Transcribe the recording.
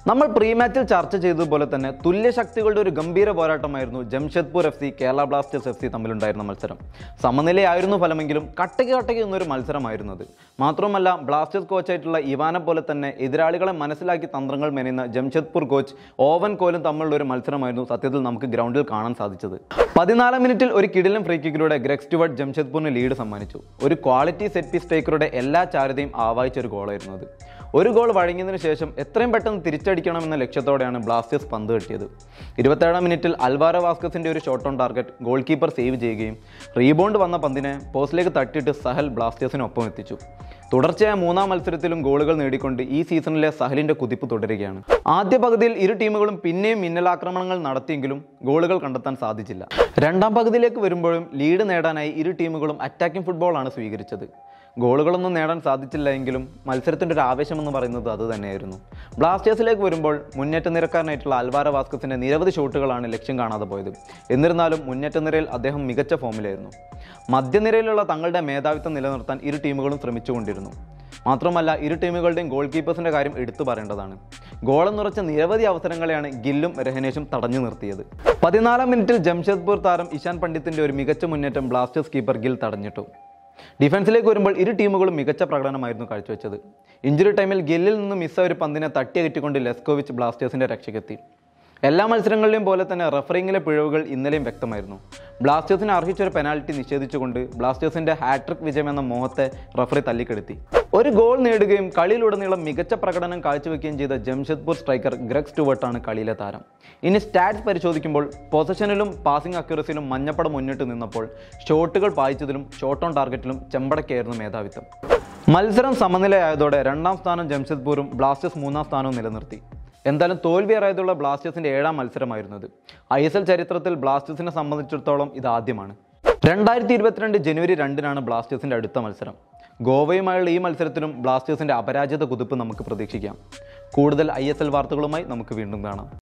നമ്മൾ പ്രീ മാച്ചിൽ ചർച്ച ചെയ്തതുപോലെ തന്നെ തുല്യ ശക്തികളുടെ ഒരു ഗംഭീര പോരാട്ടമായിരുന്നു Jamshedpur F C Kerala blasters F C തമ്മിലുണ്ടായിരുന്ന മത്സരം സമനിലയായിരുന്നു ഫലമെങ്കിലും കട്ടയ്ക്ക് കട്ടയ്ക്ക് എന്നൊരു മത്സരമായിരുന്നു അത് മാത്രമല്ല ബ്ലാസ്റ്റേഴ്സ് കോച്ചായിട്ടുള്ള ഇവാനെ പോലെ തന്നെ എതിരാളികളെ മനസ്സിലാക്കി തന്ത്രങ്ങൾ മെനയുന്ന ജംഷഡ്പൂർ കോച്ച് ഓവൻ കോലും തമ്മിലുള്ള ഒരു മത്സരമായിരുന്നു സത്യത്തിൽ നമുക്ക് ഗ്രൗണ്ടിൽ കാണാൻ സാധിച്ചത് പതിനാലാം മിനിറ്റിൽ ഒരു കിടിലൻ ഫ്രീ കിക്കിലൂടെ ഗ്രെഗ് സ്റ്റുവർട്ട് ജംഷഡ്പൂരിന് ലീഡ് സമ്മാനിച്ചു ഒരു ക്വാളിറ്റി സെറ്റ് പീസ് ടേക്കറുടെ എല്ലാ ചാരുതയും ആവാഹിച്ച ഒരു ഗോളായിരുന്നു അത് ഒരു ഗോൾ വഴങ്ങിയതിനു ശേഷം എത്രയും പെട്ടെന്ന് തിരിച്ചടിക്കണമെന്ന ലക്ഷ്യത്തോടെയാണ് ബ്ലാസ്റ്റേഴ്സ് പന്ത് കിട്ടിയത് ഇരുപത്തേഴാം മിനിറ്റിൽ അൽവാരോ വാസ്കസിന്റെ ഒരു shot on target goal keeper save ചെയ്യുകയും റീബൗണ്ട് വന്ന പന്തിനെ പോസ്റ്റിലേക്ക് തട്ടിയിട്ട് സഹൽ ബ്ലാസ്റ്റേഴ്സിനൊപ്പം എത്തിച്ചു തുടർച്ചയായ മൂന്നാം മത്സരത്തിലും ഗോളുകൾ നേടിക്കൊണ്ട് ഈ സീസണിലെ സഹലിന്റെ കുതിപ്പ് തുടരുകയാണ് ആദ്യ പകുതിയിൽ ഇരു ടീമുകളും പിന്നെയും മിന്നലാക്രമണങ്ങൾ നടത്തിയെങ്കിലും ഗോളുകൾ കണ്ടെത്താൻ സാധിച്ചില്ല രണ്ടാം പകുതിയിലേക്ക് വരുമ്പോഴും ലീഡ് നേടാനായി ഇരു ടീമുകളും അറ്റാക്കിംഗ് ഫുട്ബോളാണ് സ്വീകരിച്ചത് ഗോളുകളൊന്നും നേടാൻ സാധിച്ചില്ല എങ്കിലും മത്സരത്തിൻ്റെ ഒരു ആവേശം എന്ന് പറയുന്നത് അത് തന്നെയായിരുന്നു ബ്ലാസ്റ്റേഴ്സിലേക്ക് വരുമ്പോൾ മുന്നേറ്റ നിരക്കാരനായിട്ടുള്ള അൽവാര വാസ്കസിൻ്റെ നിരവധി ഷോട്ടുകളാണ് ലക്ഷ്യം കാണാതെ പോയത് എന്നിരുന്നാലും മുന്നേറ്റ നിരയിൽ അദ്ദേഹം മികച്ച ഫോമിലായിരുന്നു മധ്യനിരയിലുള്ള തങ്ങളുടെ മേധാവിത്വം നിലനിർത്താൻ ഇരു ടീമുകളും ശ്രമിച്ചുകൊണ്ടിരുന്നു മാത്രമല്ല ഇരു ടീമുകളുടെയും ഗോൾ കീപ്പേഴ്സിൻ്റെ കാര്യം എടുത്തു പറയേണ്ടതാണ് ഗോളം നിറച്ച നിരവധി അവസരങ്ങളെയാണ് ഗില്ലും രഹനേഷും തടഞ്ഞു നിർത്തിയത് പതിനാലാം മിനിറ്റിൽ ജംഷഡ്പൂർ താരം ഇഷാൻ പണ്ഡിത്തിന്റെ ഒരു മികച്ച മുന്നേറ്റം ബ്ലാസ്റ്റേഴ്സ് കീപ്പർ ഗിൽ തടഞ്ഞിട്ടു ഡിഫൻസിലേക്ക് വരുമ്പോൾ ഇരു ടീമുകളും മികച്ച പ്രകടനമായിരുന്നു കാഴ്ചവെച്ചത് ഇഞ്ചുറി ടൈമിൽ ഗില്ലിൽ നിന്ന് മിസ്സായ ഒരു പന്തിനെ തട്ടിയകറ്റിക്കൊണ്ട് ലെസ്കോവിച്ച് ബ്ലാസ്റ്റേഴ്സിന്റെ രക്ഷയ്ക്കെത്തി എല്ലാ മത്സരങ്ങളിലെയും പോലെ തന്നെ റഫറിങ്ങിലെ പിഴവുകൾ ഇന്നലെയും വ്യക്തമായിരുന്നു ബ്ലാസ്റ്റേഴ്സിന് അർഹിച്ച ഒരു പെനാൽറ്റി നിഷേധിച്ചുകൊണ്ട് ബ്ലാസ്റ്റേഴ്സിന്റെ ഹാട്രിക് വിജയം എന്ന മോഹത്തെ റഫറി തല്ലിക്കെടുത്തി ഒരു ഗോൾ നേടുകയും കളിയിലുടനീളം മികച്ച പ്രകടനം കാഴ്ചവെക്കുകയും ചെയ്ത ജംഷഡ്പൂർ സ്ട്രൈക്കർ ഗ്രഗ് സ്റ്റുവർട്ടാണ് കളിയിലെ താരം ഇനി സ്റ്റാറ്റ്സ് പരിശോധിക്കുമ്പോൾ പൊസിഷനിലും പാസിംഗ് അക്യൂറസിയിലും മഞ്ഞപ്പട മുന്നിട്ട് നിന്നപ്പോൾ ഷോട്ടുകൾ പായിച്ചതിലും ഷോട്ട് ഓൺ ടാർഗറ്റിലും ചെമ്പടക്കായിരുന്നു മേധാവിത്വം മത്സരം സമനിലയായതോടെ രണ്ടാം സ്ഥാനം ജംഷഡ്പൂരും ബ്ലാസ്റ്റേഴ്സ് മൂന്നാം സ്ഥാനവും നിലനിർത്തി എന്തായാലും തോൽവിയേറായതുള്ള ബ്ലാസ്റ്റേഴ്സിന്റെ ഏഴാം മത്സരമായിരുന്നത് ഐ എസ് എൽ ചരിത്രത്തിൽ ബ്ലാസ്റ്റേഴ്സിനെ സംബന്ധിച്ചിടത്തോളം ഇത് ആദ്യമാണ് രണ്ടായിരത്തി ഇരുപത്തിരണ്ട് ജനുവരി രണ്ടിനാണ് ബ്ലാസ്റ്റേഴ്സിന്റെ അടുത്ത മത്സരം ഗോവയുമായുള്ള ഈ മത്സരത്തിലും ബ്ലാസ്റ്റേഴ്സിന്റെ അപരാജിത കുതിപ്പ് നമുക്ക് പ്രതീക്ഷിക്കാം കൂടുതൽ ഐ വാർത്തകളുമായി നമുക്ക് വീണ്ടും കാണാം